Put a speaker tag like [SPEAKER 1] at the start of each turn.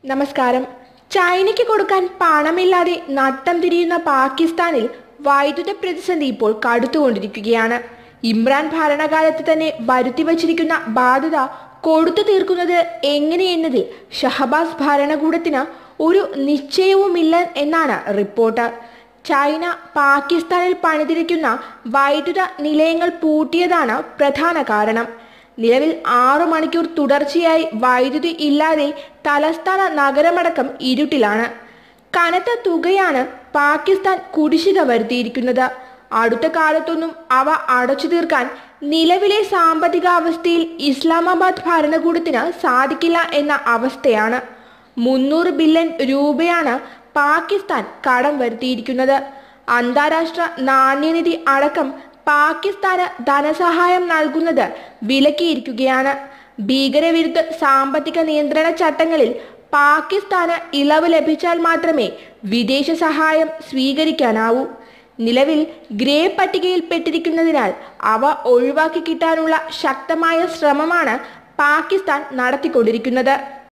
[SPEAKER 1] നമസ്കാരം ചൈനയ്ക്ക് കൊടുക്കാൻ പണമില്ലാതെ നട്ടം തിരിയുന്ന പാകിസ്ഥാനിൽ വൈദ്യുത പ്രതിസന്ധി ഇപ്പോൾ കടുത്തുകൊണ്ടിരിക്കുകയാണ് ഇമ്രാൻ ഭരണകാലത്ത് തന്നെ വരുത്തി വച്ചിരിക്കുന്ന ബാധ്യത കൊടുത്തു തീർക്കുന്നത് എങ്ങനെയെന്നതിൽ ഷഹബാസ് ഭരണകൂടത്തിന് ഒരു നിശ്ചയവുമില്ല എന്നാണ് റിപ്പോർട്ട് ചൈന പാകിസ്ഥാനിൽ പണിതിരിക്കുന്ന വൈദ്യുത നിലയങ്ങൾ പൂട്ടിയതാണ് പ്രധാന കാരണം നിലവിൽ ആറു മണിക്കൂർ തുടർച്ചയായി വൈദ്യുതി ഇല്ലാതെ തലസ്ഥാന നഗരമടക്കം ഇരുട്ടിലാണ് കനത്ത തുകയാണ് പാകിസ്ഥാൻ കുടിശ്ശിക വരുത്തിയിരിക്കുന്നത് അടുത്ത കാലത്തൊന്നും അവ അടച്ചു തീർക്കാൻ നിലവിലെ സാമ്പത്തിക അവസ്ഥയിൽ ഇസ്ലാമാബാദ് ഭരണകൂടത്തിന് സാധിക്കില്ല എന്ന അവസ്ഥയാണ് മുന്നൂറ് ബില്യൺ രൂപയാണ് പാകിസ്ഥാൻ കടം വരുത്തിയിരിക്കുന്നത് അന്താരാഷ്ട്ര നാണ്യനിധി അടക്കം പാകിസ്ഥാന് ധനസഹായം നൽകുന്നത് വിലക്കിയിരിക്കുകയാണ് ഭീകരവിരുദ്ധ സാമ്പത്തിക നിയന്ത്രണ ചട്ടങ്ങളിൽ പാകിസ്ഥാന് ഇളവ് ലഭിച്ചാൽ മാത്രമേ വിദേശ സഹായം സ്വീകരിക്കാനാവൂ നിലവിൽ ഗ്രേ പട്ടികയിൽപ്പെട്ടിരിക്കുന്നതിനാൽ അവ ഒഴിവാക്കി കിട്ടാനുള്ള ശക്തമായ ശ്രമമാണ് പാകിസ്ഥാൻ നടത്തിക്കൊണ്ടിരിക്കുന്നത്